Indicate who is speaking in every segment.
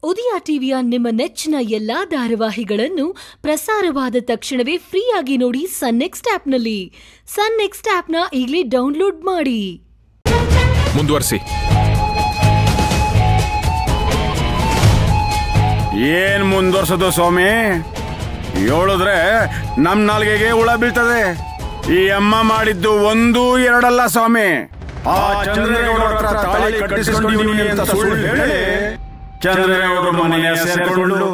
Speaker 1: ಉದಯ ಟಿವಿಯ ನಿಮ್ಮ ನೆಚ್ಚಿನ ಎಲ್ಲಾ ಧಾರಾವಾಹಿಗಳನ್ನು ಪ್ರಸಾರವಾದ ತಕ್ಷಣವೇ ಫ್ರೀಯಾಗಿ ನೋಡಿ ಸನ್ ನೆಕ್ಸ್ಟ್ ಆಪ್ನಲ್ಲಿ ಸನ್ ನೆಕ್ಸ್ಟ್ ಆಪ್ನ ಈಗಲೇ ಡೌನ್ಲೋಡ್ ಮಾಡಿ
Speaker 2: ಮುಂದುವರಿಸಿ
Speaker 3: ಏನ್ ಮುಂದುವರ್ಸೋದು ಸ್ವಾಮಿ ಹೇಳಿದ್ರೆ ನಮ್ ನಾಲ್ಗೆಗೆ ಹುಳ ಬೀಳ್ತದೆ ಈ ಅಮ್ಮ ಮಾಡಿದ್ದು ಒಂದು ಎರಡಲ್ಲ ಸ್ವಾಮಿ ಆ ಚಂದ್ರೇಗೌಡರ ಹತ್ರ ತಾಳಿ ಕಟ್ಟಿಸ್ಕೊಂಡಿವ್ನಿ ಅಂತ ಸುಳ್ಳು ಹೇಳಿ ಚಂದ್ರೇಗೌಡರ ಮನೆಯ ಸೇರ್ಕೊಂಡು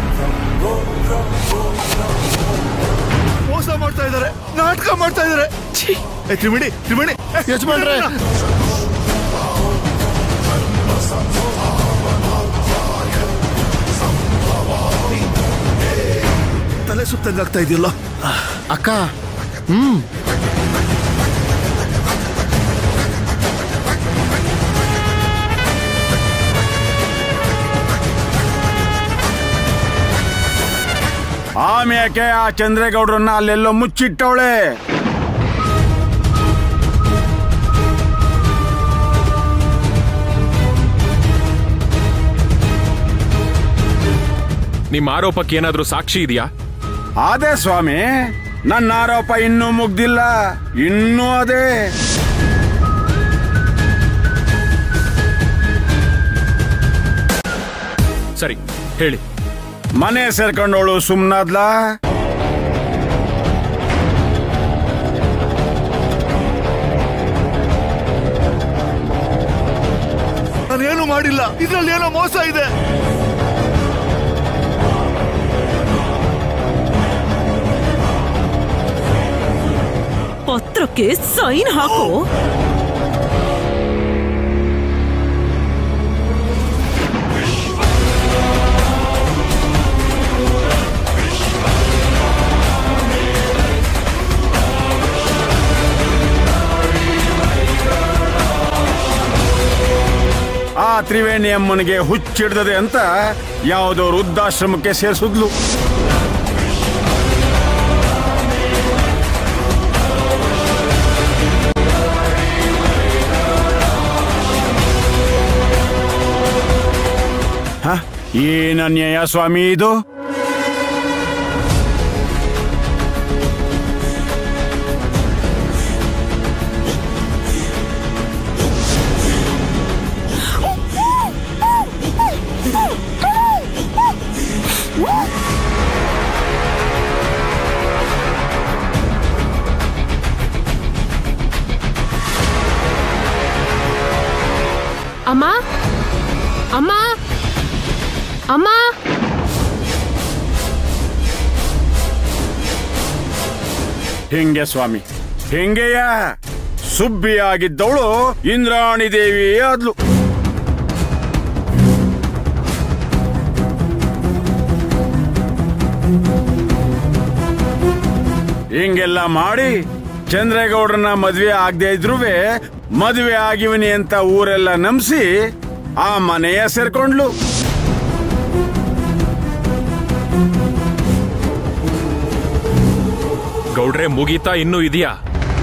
Speaker 4: ಮೋಸ ಮಾಡ್ತಾ ಇದ್ದಾರೆ ನಾಟಕ ಮಾಡ್ತಾ ಇದ್ದಾರೆ ಏ, ತ್ರಿವೇಣಿ ತ್ರಿವೇಣಿ ಏ,
Speaker 5: ಯಜಮಾನ್ರೆ.
Speaker 4: ತಲೆ ಸುತ್ತಂಗಾಗ್ತಾ ಇದೆಯಲ್ಲ
Speaker 5: ಅಕ್ಕ ಹ್ಮ್
Speaker 3: ಆಮ್ಯಾಕೆ ಆ ಚಂದ್ರೇಗೌಡರನ್ನ ಅಲ್ಲೆಲ್ಲೋ ಮುಚ್ಚಿಟ್ಟವಳೆ
Speaker 2: ನಿಮ್ಮ ಆರೋಪಕ್ಕೆ ಏನಾದ್ರೂ ಸಾಕ್ಷಿ ಇದೆಯಾ
Speaker 3: ಅದೇ ಸ್ವಾಮಿ ನನ್ನ ಆರೋಪ ಇನ್ನೂ ಮುಗ್ದಿಲ್ಲ ಇನ್ನೂ ಅದೇ
Speaker 2: ಸರಿ ಹೇಳಿ
Speaker 3: ಮನೆ ಸೇರ್ಕೊಂಡವಳು ಸುಮ್ನಾದ್ಲಾ
Speaker 4: ನಾನೇನು ಮಾಡಿಲ್ಲ ಇದ್ರಲ್ಲಿ ಏನೋ ಮೋಸ ಇದೆ
Speaker 6: ಪತ್ರಕ್ಕೆ ಸೈನ್ ಹಾಕೋ
Speaker 3: ಆ ತ್ರಿವೇಣಿ ಅಮ್ಮನಿಗೆ ಹುಚ್ಚಿಡ್ದದೆ ಅಂತ ಯಾವುದೋ ವೃದ್ಧಾಶ್ರಮಕ್ಕೆ ಸೇರಿಸಿದ್ಲು ಹ? ಏನ್ ಅನ್ಯಾಯ ಸ್ವಾಮಿ ಇದು
Speaker 7: ಅಮ್ಮ ಅಮ್ಮ ಅಮ್ಮ
Speaker 3: ಹಿಂಗೆ ಸ್ವಾಮಿ ಹಿಂಗೆಯ ಸುಬ್ಬಿಯಾಗಿದ್ದವಳು ಇಂದ್ರಾಣಿ ದೇವಿ ಆದ್ಲು ಹಿಂಗೆಲ್ಲ ಮಾಡಿ ಚಂದ್ರೇಗೌಡರನ್ನ ಮದ್ವೆ ಆಗದೆ ಇದ್ರುವೆ ಮದ್ವೆ ಆಗಿವನಿ ಅಂತ ಊರೆಲ್ಲ ನಂಬಿಸಿ ಆ ಮನೆಯ ಸೇರ್ಕೊಂಡ್ಲು
Speaker 2: ಗೌಡ್ರೆ ಮುಗೀತಾ ಇನ್ನೂ ಇದೆಯಾ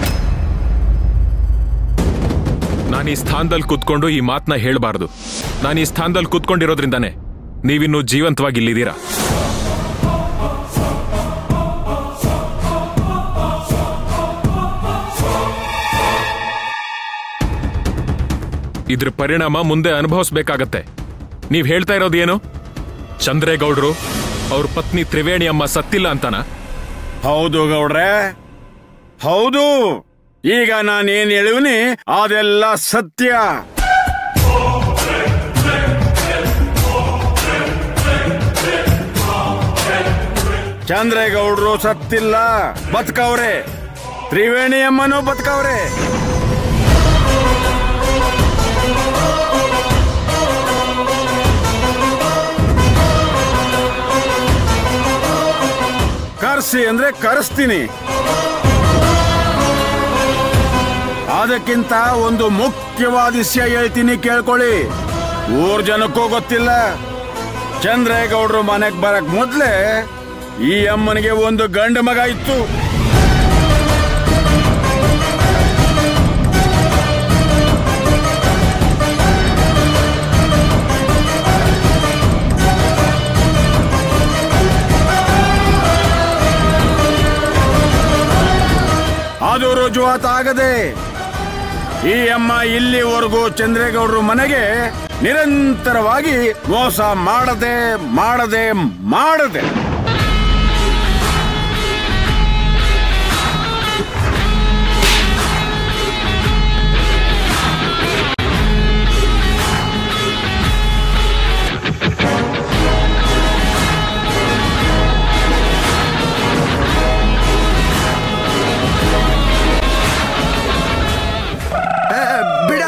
Speaker 2: ನಾನು ಈ ಸ್ಥಾನದಲ್ಲಿ ಕೂತ್ಕೊಂಡು ಈ ಮಾತನ್ನ ಹೇಳಬಾರ್ದು ನಾನು ಈ ಸ್ಥಾನದಲ್ಲಿ ಕೂತ್ಕೊಂಡಿರೋದ್ರಿಂದಾನೆ ನೀವಿನ್ನೂ ಜೀವಂತವಾಗಿ ಇಲ್ಲಿದ್ದೀರಾ ಇದ್ರ ಪರಿಣಾಮ ಮುಂದೆ ಅನುಭವಿಸ್ಬೇಕಾಗತ್ತೆ ನೀವ್ ಹೇಳ್ತಾ ಇರೋದು ಏನು ಚಂದ್ರೇಗೌಡ್ರು ಅವ್ರ ಪತ್ನಿ ತ್ರಿವೇಣಿ ಅಮ್ಮ ಸತ್ತಿಲ್ಲ ಅಂತನಾ
Speaker 3: ಹೌದು ಗೌಡ್ರೆ ಹೌದು ಈಗ ನಾನೇನ್ ಹೇಳುವನಿ ಅದೆಲ್ಲ ಸತ್ಯ ಚಂದ್ರೇಗೌಡ್ರು ಸತ್ತಿಲ್ಲ ಬದುಕವ್ರೆ ತ್ರಿವೇಣಿ ಅಮ್ಮನೂ ಬದುಕವ್ರೆ ಕರ್ಸಿ ಅಂದ್ರೆ ಕರೆಸ್ತೀನಿ ಅದಕ್ಕಿಂತ ಒಂದು ಮುಖ್ಯವಾದ ವಿಷಯ ಹೇಳ್ತೀನಿ ಕೇಳ್ಕೊಳ್ಳಿ ಊರ್ ಜನಕ್ಕೂ ಗೊತ್ತಿಲ್ಲ ಚಂದ್ರೇಗೌಡ್ರು ಮನೆಗ್ ಬರಕ್ ಮೊದ್ಲೇ ಈ ಅಮ್ಮನಿಗೆ ಒಂದು ಗಂಡು ಮಗ ಇತ್ತು ರುಜುವಾತ ಆಗದೆ ಈ ಅಮ್ಮ ಇಲ್ಲಿವರೆಗೂ ಚಂದ್ರೇಗೌಡರು ಮನೆಗೆ ನಿರಂತರವಾಗಿ ಮೋಸ ಮಾಡದೆ ಮಾಡದೆ ಮಾಡದೆ
Speaker 4: ಏ, ಬಿಡ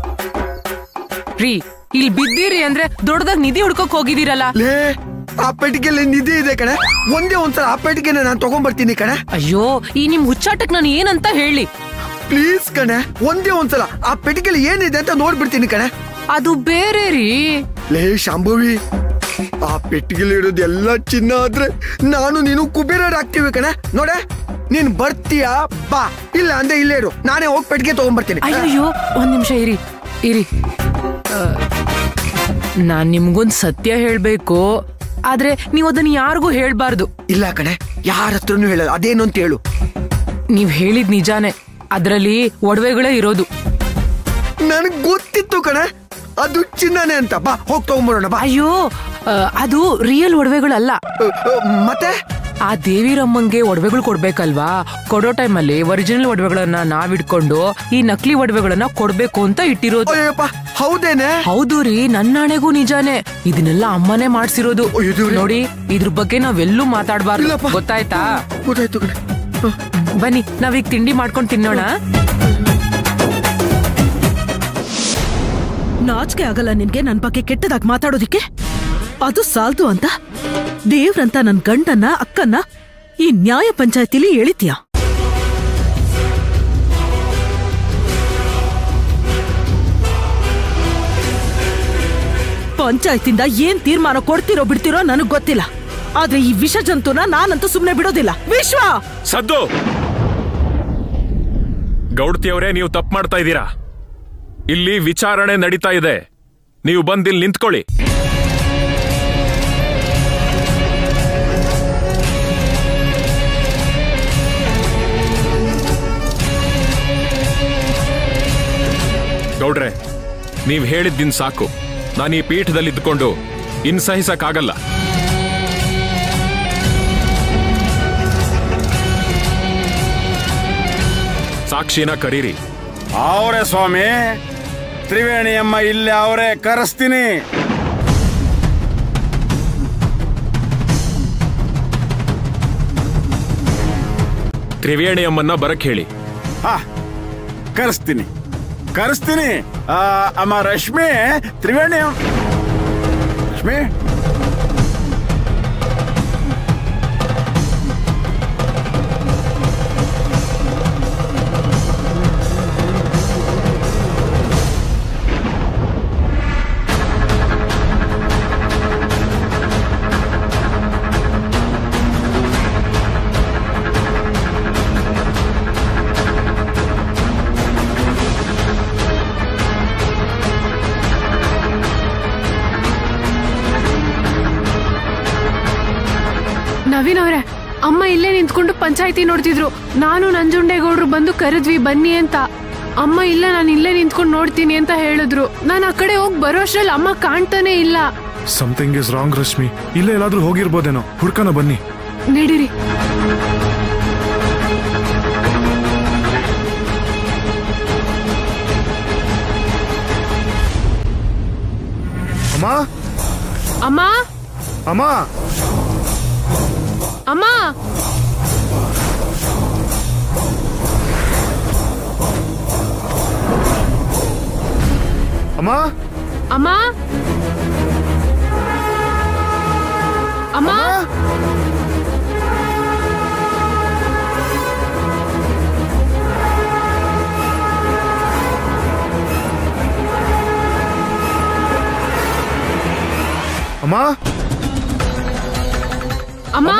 Speaker 7: ರೀ ಇಲ್ಲಿ ಬಿದ್ದೀರಿ ಅಂದ್ರೆ ದೊಡ್ಡದಾಗ ನಿಧಿ ಹುಡ್ಕೋಕ್ ಹೋಗಿದ್ದೀರಲ್ಲ
Speaker 4: ಲೇ ಆ ಪೆಟ್ಟಿಗೆಲ್ಲಿ ನಿಧಿ ಇದೆ ಕಣೆ ಒಂದೇ ಒಂದ್ಸಲ ಆ ಪೆಟ್ಟಿಗೆನ ನಾನು ತಗೊಂಡ್ಬರ್ತೀನಿ ಕಣೆ
Speaker 7: ಅಯ್ಯೋ ಈ ನಿಮ್ ಹುಚ್ಚಾಟಕ್ ನಾನು ಏನಂತ ಹೇಳಿ
Speaker 4: ಪ್ಲೀಸ್ ಕಣೆ ಒಂದೇ ಒಂದ್ಸಲ ಆ ಪೆಟ್ಟಿಗೆಲಿ ಏನಿದೆ ಅಂತ ನೋಡ್ಬಿಡ್ತೀನಿ ಕಣೆ
Speaker 7: ಅದು ಬೇರೆ ರೀ
Speaker 4: ಲೇ ಶಾಂಭವಿ ಆ ಪೆಟ್ಟಿಗೆಲಿ ಇರೋದು ಎಲ್ಲ ಚಿನ್ನ ಆದ್ರೆ ನಾನು ನೀನು ಕುಬೇರರಾಗ್ತೀವಿ ಕಣೆ ನೋಡೆ ನೀನ್ ಬರ್ತೀಯಾ ಬಾ ಇಲ್ಲ ಅಂದ್ರೆ ಇಲ್ಲೇ ಇರು ನಾನೇ ಹೋಗಿ ಪೆಟ್ಟಿಗೆ ತಗೊಂಡ್ಬರ್ತೀನಿ
Speaker 7: ಅಯ್ಯಯ್ಯೋ ಒಂದ್ ನಿಮಿಷ ಇರಿ ಇರಿ ಆ, ನಾನ್ ನಿಮ್ಗೊಂದ್ ಸತ್ಯ ಹೇಳ್ಬೇಕು ಆದ್ರೆ ನೀವ್ ಅದನ್ನ ಯಾರಿಗೂ ಹೇಳ್ಬಾರ್ದು
Speaker 4: ಇಲ್ಲ ಕಣೆ ಯಾರ ಹತ್ರನೂ ಹೇಳಲ್ಲ ಅದೇನು ಅಂತ ಹೇಳು
Speaker 7: ನೀವ್ ಹೇಳಿದ್ ನಿಜಾನೇ ಅದ್ರಲ್ಲಿ ಒಡವೆಗಳೇ ಇರೋದು
Speaker 4: ನನಗ್ ಗೊತ್ತಿತ್ತು ಕಣೆ ಅದು ಚಿನ್ನನೇ ಅಂತ ಬಾ ಹೋಗಿ ತಗೊಂಬರೋಣ ಬಾ
Speaker 7: ಅಯ್ಯೋ ಆ, ಅದು ರಿಯಲ್ ಒಡವೆಗಳಲ್ಲ
Speaker 4: ಅ, ಅ, ಮತ್ತೆ
Speaker 7: ಆ ದೇವಿರಮ್ಮಂಗೆ ಒಡವೆಗಳು ಕೊಡ್ಬೇಕಲ್ವಾ ಕೊಡೋ ಟೈಮಲ್ಲಿ ಒರಿಜಿನಲ್ ಒಡವೆಗಳನ್ನ ನಾವ್ ಇಟ್ಕೊಂಡು ಈ ನಕಲಿ ಒಡವೆಗಳನ್ನ ಕೊಡ್ಬೇಕು ಅಂತ ಇಟ್ಟಿರೋದು
Speaker 4: ಅಯ್ಯಪ್ಪ ಹೌದೇನೆ
Speaker 7: ಹೌದು ರೀ ನನ್ನಾಣೆಗೂ ನಿಜಾನೇ ಇದನ್ನೆಲ್ಲ ಅಮ್ಮನೇ ಮಾಡ್ಸಿರೋದು
Speaker 4: ಅಯ್ಯೋ ದೇವ್ರೇ.
Speaker 7: ನೋಡಿ ಇದ್ರ ಬಗ್ಗೆ ನಾವೆಲ್ಲೂ ಮಾತಾಡ್ಬಾರ್ದು
Speaker 4: ಇಲ್ಲಪ್ಪ.
Speaker 7: ಗೊತ್ತಾಯ್ತಾ
Speaker 4: ಗೊತ್ತಾಯ್ತು ಕಣೆ ಹ.
Speaker 7: ಬನ್ನಿ ನಾವೀಗ ತಿಂಡಿ ಮಾಡ್ಕೊಂಡು ತಿನ್ನೋಣ
Speaker 6: ನಾಚಿಕೆ ಆಗಲ್ಲ ನಿನ್ಗೆ ನನ್ ಬಗ್ಗೆ ಕೆಟ್ಟದಾಗಿ ಮಾತಾಡೋದಿಕ್ಕೆ ಅದು ಸಾಲ್ದು ಅಂತ ದೇವ್ರಂತ ನನ್ ಗಂಡನ್ನ ಅಕ್ಕನ್ನ ಈ ನ್ಯಾಯ ಪಂಚಾಯತಿಲಿ ಎಳಿತೀಯ ಪಂಚಾಯತಿಂದ ಏನ್ ತೀರ್ಮಾನ ಕೊಡ್ತಿರೋ ಬಿಡ್ತಿರೋ ನನಗ್ ಗೊತ್ತಿಲ್ಲ ಆದ್ರೆ ಈ ವಿಷ ಜಂತುನ ನಾನಂತೂ ಸುಮ್ನೆ ಬಿಡೋದಿಲ್ಲ ವಿಶ್ವ
Speaker 2: ಸದ್ದು ಗೌಡ್ತಿಯವರೇ ನೀವು ತಪ್ಪು ಮಾಡ್ತಾ ಇದ್ದೀರಾ ಇಲ್ಲಿ ವಿಚಾರಣೆ ನಡೀತಾ ಇದೆ ನೀವು ಬಂದಿಲ್ಲಿ ನಿಂತ್ಕೊಳ್ಳಿ ಗೌಡ್ರೆ ನೀವು ಹೇಳಿದ್ದಿನ್ ಸಾಕು ನಾನು ಈ ಪೀಠದಲ್ಲಿ ಇದ್ಕೊಂಡು ಇನ್ ಸಹಿಸಕ್ಕಾಗಲ್ಲ ಸಾಕ್ಷಿನ ಕರೀರಿ
Speaker 3: ಅವರೇ ಸ್ವಾಮಿ ತ್ರಿವೇಣಿಯಮ್ಮ ಇಲ್ಲಿ ಅವರೇ ಕರೆಸ್ತೀನಿ
Speaker 2: ತ್ರಿವೇಣಿ ಅಮ್ಮನ್ನ ಬರಕ್ ಹೇಳಿ
Speaker 3: ಹಾ ಕರೆಸ್ತೀನಿ ಕರೆಸ್ತೀನಿ ಆ, ಅಮ್ಮ ರಶ್ಮಿ ತ್ರಿವೇಣಿ ಅಮ್ಮ- ರಶ್ಮಿ
Speaker 8: ನವೀನ್ ಅವ್ರೆ ಅಮ್ಮ ಇಲ್ಲೇ ನಿಂತ್ಕೊಂಡು ಪಂಚಾಯತಿ ನೋಡ್ತಿದ್ರು ನಾನು ನಂಜುಂಡೇಗೌಡ್ರು ಬಂದು ಕರೆದ್ವಿ ಬನ್ನಿ ಅಂತ ಅಮ್ಮ ಇಲ್ಲ ನಾನು ಇಲ್ಲೇ ನಿಂತ್ಕೊಂಡು ನೋಡ್ತೀನಿ ಅಂತ ಹೇಳಿದ್ರು ನಾನು ಆ ಕಡೆ ಹೋಗಿ ಬರೋ ಅಷ್ಟ್ರಲ್ಲಿ ಅಮ್ಮ ಕಾಣ್ತಾನೆ ಇಲ್ಲ
Speaker 9: ಸಮಥಿಂಗ್ ಇಸ್ ರಾಂಗ್ ರಶ್ಮಿ ಇಲ್ಲೇ ಎಲ್ಲಾದ್ರೂ ಹೋಗಿರ್ಬೋದೇನೋ ಹುಡ್ಕನ ಬನ್ನಿ
Speaker 8: ನಡೀರಿ
Speaker 9: ಅಮ್ಮ
Speaker 8: ಅಮ್ಮ
Speaker 9: ಅಮ್ಮ
Speaker 8: ಅಮ್ಮ
Speaker 9: ಅಮ್ಮ
Speaker 8: ಅಮ್ಮ ಅಮ್ಮ
Speaker 9: ಅಮ್ಮ
Speaker 8: ಅಮ್ಮ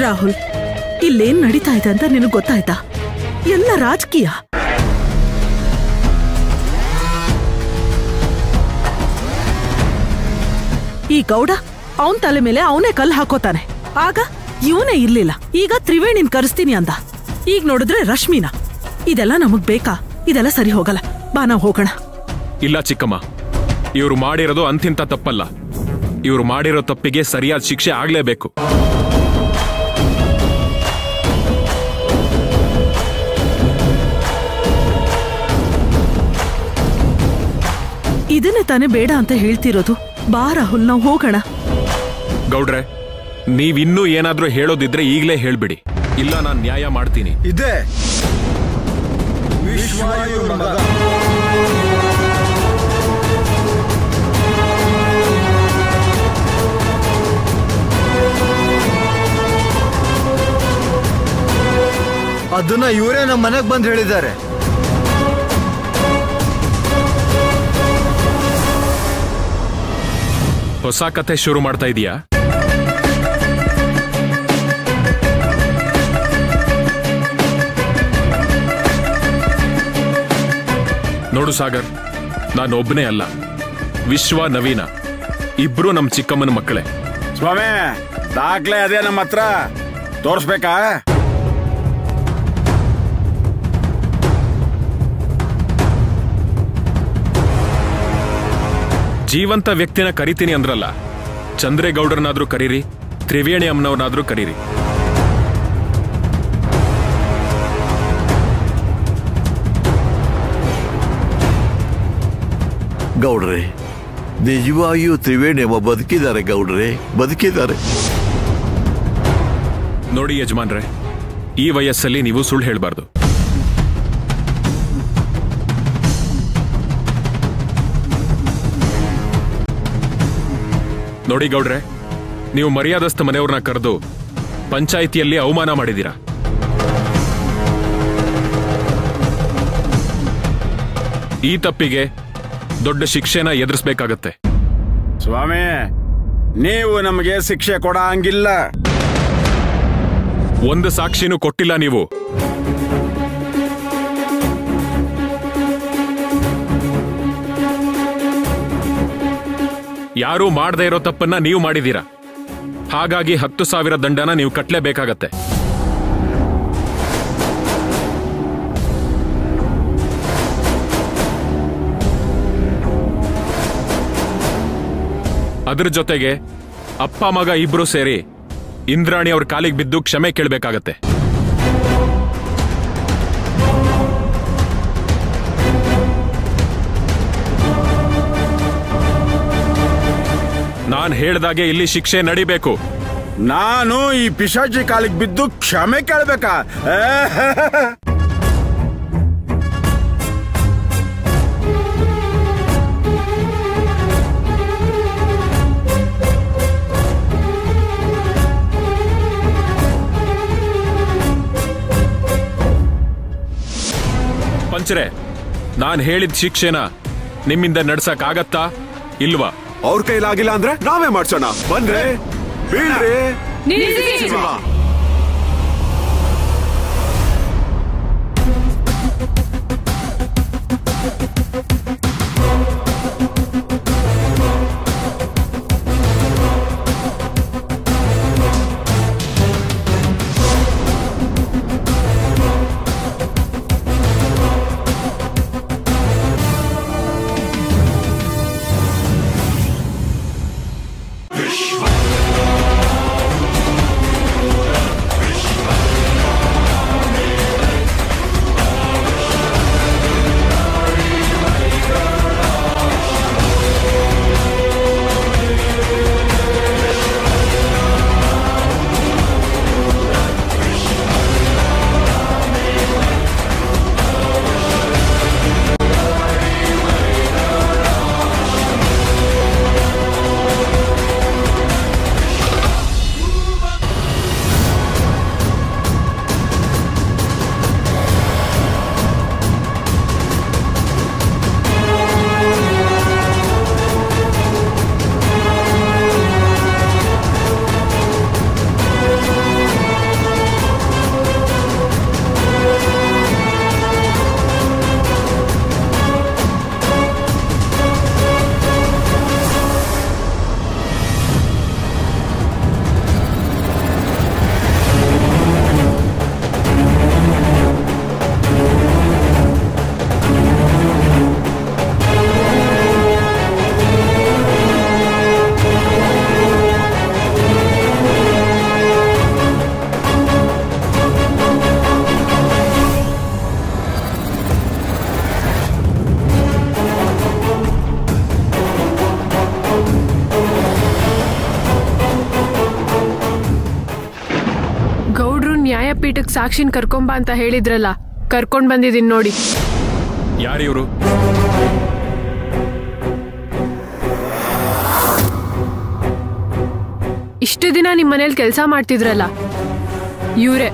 Speaker 6: ರಾಹುಲ್ ಇಲ್ಲೇನ್ ನಡೀತಾ ಇದೆ ಅಂತ ನಿನಗ್ ಗೊತ್ತಾಯ್ತಾ ಎಲ್ಲ ರಾಜಕೀಯ ಈ ಗೌಡ ಅವನ್ ತಲೆ ಮೇಲೆ ಅವನೇ ಕಲ್ಲು ಹಾಕೋತಾನೆ ಆಗ ಇವನೇ ಇರ್ಲಿಲ್ಲ ಈಗ ತ್ರಿವೇಣಿನ್ ಕರೆಸ್ತೀನಿ ಅಂದ ಈಗ ನೋಡಿದ್ರೆ ರಶ್ಮಿನ ಇದೆಲ್ಲ ನಮಗ್ ಬೇಕಾ ಇದೆಲ್ಲ ಸರಿ ಹೋಗಲ್ಲ ಬಾ ನಾವ್ ಹೋಗೋಣ
Speaker 2: ಇಲ್ಲ ಚಿಕ್ಕಮ್ಮ ಇವ್ರು ಮಾಡಿರೋದು ಅಂತಿಂತ ತಪ್ಪಲ್ಲ ಇವ್ರು ಮಾಡಿರೋ ತಪ್ಪಿಗೆ ಸರಿಯಾದ ಶಿಕ್ಷೆ ಆಗ್ಲೇಬೇಕು
Speaker 6: ಇದನ್ನೇ ತಾನೇ ಬೇಡ ಅಂತ ಹೇಳ್ತಿರೋದು ಬಾ ರಾಹುಲ್ ನಾವ್ ಹೋಗೋಣ
Speaker 2: ಗೌಡ್ರೆ ನೀವಿನ್ನೂ ಏನಾದ್ರೂ ಹೇಳೋದಿದ್ರೆ ಈಗಲೇ ಹೇಳ್ಬಿಡಿ ಇಲ್ಲ ನಾನ್ ನ್ಯಾಯ ಮಾಡ್ತೀನಿ
Speaker 4: ಇದೆ ವಿಶ್ವಾಯು ಮಗ ಅದನ್ನ ಇವರೇ ನಮ್ಮ ಮನೆಗೆ ಬಂದು ಹೇಳಿದ್ದಾರೆ
Speaker 2: ಹೊಸ ಕಥೆ ಶುರು ಮಾಡ್ತಾ ಇದೀಯಾ ನೋಡು ಸಾಗರ್ ನಾನು ಒಬ್ಬನೇ ಅಲ್ಲ ವಿಶ್ವ ನವೀನ ಇಬ್ರು ನಮ್ ಚಿಕ್ಕಮ್ಮನ ಮಕ್ಕಳೇ
Speaker 3: ಸ್ವಾಮಿ ದಾಖಲೆ ಅದೇ ನಮ್ಮ ಹತ್ರ ತೋರಿಸ್ಬೇಕಾ
Speaker 2: ಜೀವಂತ ವ್ಯಕ್ತಿನ ಕರಿತೀನಿ ಅಂದ್ರಲ್ಲ ಚಂದ್ರೇಗೌಡರನ್ನಾದ್ರೂ ಕರೀರಿ ತ್ರಿವೇಣಿ ಅಮ್ಮನವ್ರನ್ನಾದ್ರೂ ಕರೀರಿ
Speaker 10: ಗೌಡ್ರೆ ನಿಜವಾಗಿಯೂ ತ್ರಿವೇಣಿಯಮ್ಮ ಬದುಕಿದ್ದಾರೆ ಗೌಡ್ರೆ ಬದುಕಿದ್ದಾರೆ
Speaker 2: ನೋಡಿ ಯಜಮಾನ್ರೆ ಈ ವಯಸ್ಸಲ್ಲಿ ನೀವು ಸುಳ್ಳು ಹೇಳ್ಬಾರ್ದು ನೋಡಿ ಗೌಡ್ರೆ ನೀವು ಮರ್ಯಾದಸ್ಥ ಮನೆಯವ್ರನ್ನ ಕರೆದು ಪಂಚಾಯಿತಿಯಲ್ಲಿ ಅವಮಾನ ಮಾಡಿದ್ದೀರಾ ಈ ತಪ್ಪಿಗೆ ದೊಡ್ಡ ಶಿಕ್ಷೆನ ಎದುರಿಸ್ಬೇಕಾಗತ್ತೆ
Speaker 3: ಸ್ವಾಮಿ ನೀವು ನಮಗೆ ಶಿಕ್ಷೆ ಕೊಡ ಹಂಗಿಲ್ಲ
Speaker 2: ಒಂದು ಸಾಕ್ಷಿನೂ ಕೊಟ್ಟಿಲ್ಲ ನೀವು ಯಾರೂ ಮಾಡದೇ ಇರೋ ತಪ್ಪನ್ನ ನೀವು ಮಾಡಿದೀರ ಹಾಗಾಗಿ ಹತ್ತು ಸಾವಿರ ದಂಡನ ನೀವು ಕಟ್ಲೇಬೇಕಾಗತ್ತೆ ಅದ್ರ ಜೊತೆಗೆ ಅಪ್ಪ ಮಗ ಇಬ್ರು ಸೇರಿ ಇಂದ್ರಾಣಿ ಅವ್ರ ಕಾಲಿಗೆ ಬಿದ್ದು ಕ್ಷಮೆ ಕೇಳಬೇಕಾಗತ್ತೆ ನಾನ್ ಹೇಳ್ದಾಗೆ ಇಲ್ಲಿ ಶಿಕ್ಷೆ ನಡಿಬೇಕು
Speaker 3: ನಾನು ಈ ಪಿಶಾಚಿ ಕಾಲಿಗೆ ಬಿದ್ದು ಕ್ಷಮೆ ಕೇಳ್ಬೇಕಾ
Speaker 2: ಪಂಚರೆ ನಾನ್ ಹೇಳಿದ ಶಿಕ್ಷೆನ ನಿಮ್ಮಿಂದ ನಡ್ಸಕ್ ಆಗತ್ತಾ ಇಲ್ವಾ
Speaker 9: ಅವ್ರ ಕೈಲಾಗಿಲ್ಲ ಅಂದ್ರೆ ನಾವೇ ಮಾಡ್ಸೋಣ ಬಂದ್ರೆ ಬೀಳ್ರಿ ಶಿವ.
Speaker 11: ವಿಶ್ವ
Speaker 8: ವಿದ್ಯಾಪೀಠಕ್ ಸಾಕ್ಷಿನ್ ಕರ್ಕೊಂಬ ಅಂತ ಹೇಳಿದ್ರಲ್ಲ ಕರ್ಕೊಂಡ್ ಬಂದಿದೀನಿ ನೋಡಿ
Speaker 2: ಯಾರಿವರು
Speaker 8: ಇಷ್ಟು ದಿನ ನಿಮ್ ಮನೇಲಿ ಕೆಲಸ ಮಾಡ್ತಿದ್ರಲ್ಲ ಇವ್ರೆ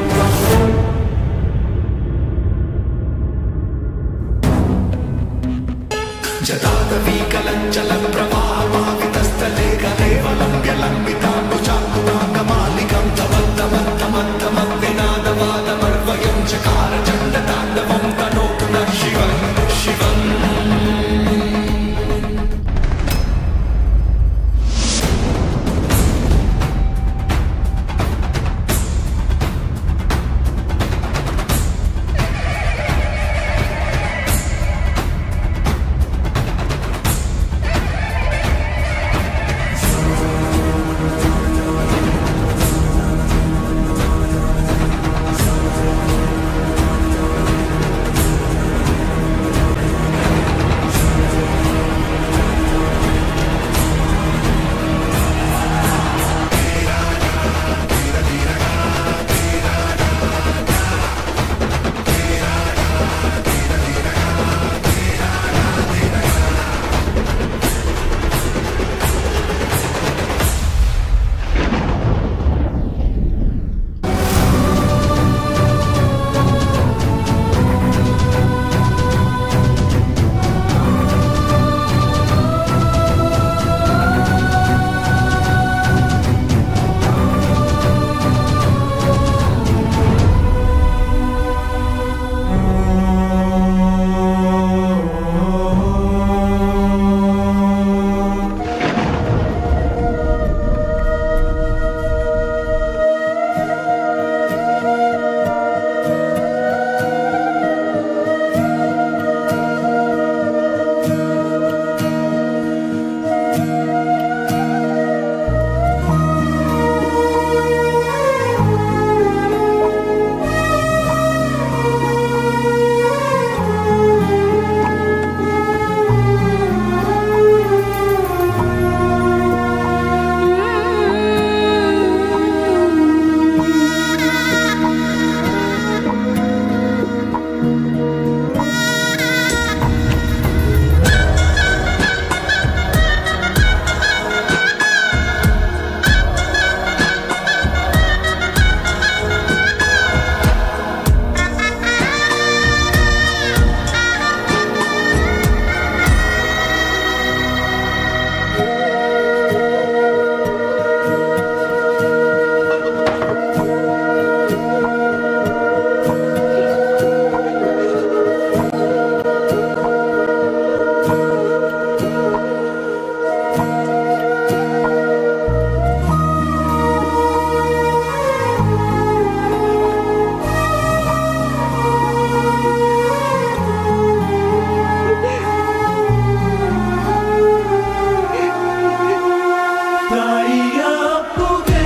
Speaker 11: ತಾಯಿಯ ಅಪ್ಪುಗೆ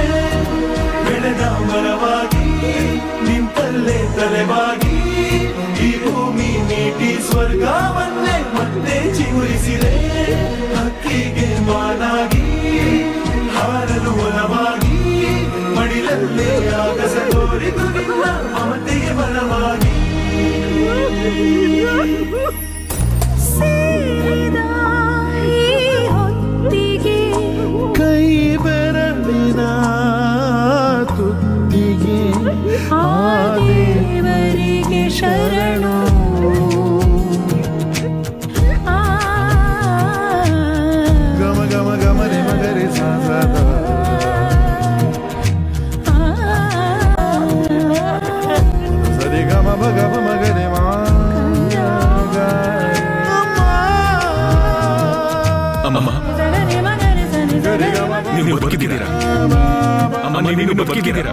Speaker 11: ಬೆಳೆದ ಮರವಾಗಿ ನಿಂತಲ್ಲೇ ತಲೆವಾಗಿ ಈ ಭೂಮಿ ನೀಟಿ ಸ್ವರ್ಗವನ್ನೇ ಮತ್ತೆ ಚಿಗುರಿಸಿದೆ ಹಕ್ಕಿಗೆ ಮಾನಾಗಿ ಹಾರಲು ಒಲವಾಗಿ ಮಡಿಲಲ್ಲೇ ಆಗಸ ತೋರಿದು ನಿನ್ನ ಮಮತೆಗೆ ಬಲವಾಗಿ
Speaker 12: ಕೈ ಬೆರಳಿನ ತುತ್ತಿಗೆ ಆ ದೇವರಿಗೆ ಶರಣು ಗಮ ಗಮ ಗಮ ರೆ ಮಗರೆ ಸಾಸದ ಸರಿ ಗಮ ಬ ಗಮ ಮಗರೆ ಮಾ
Speaker 2: ಅಮ್ಮ ನೀವು ಬದುಕಿದ್ದೀರಾ ಅಮ್ಮ ನೀವು ಬದುಕಿದ್ದೀರಾ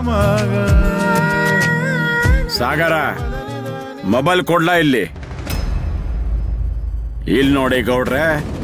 Speaker 3: ಸಾಗರ ಮೊಬೈಲ್ ಕೊಡ್ಲಾ ಇಲ್ಲಿ ಇಲ್ಲಿ ನೋಡಿ ಗೌಡ್ರೆ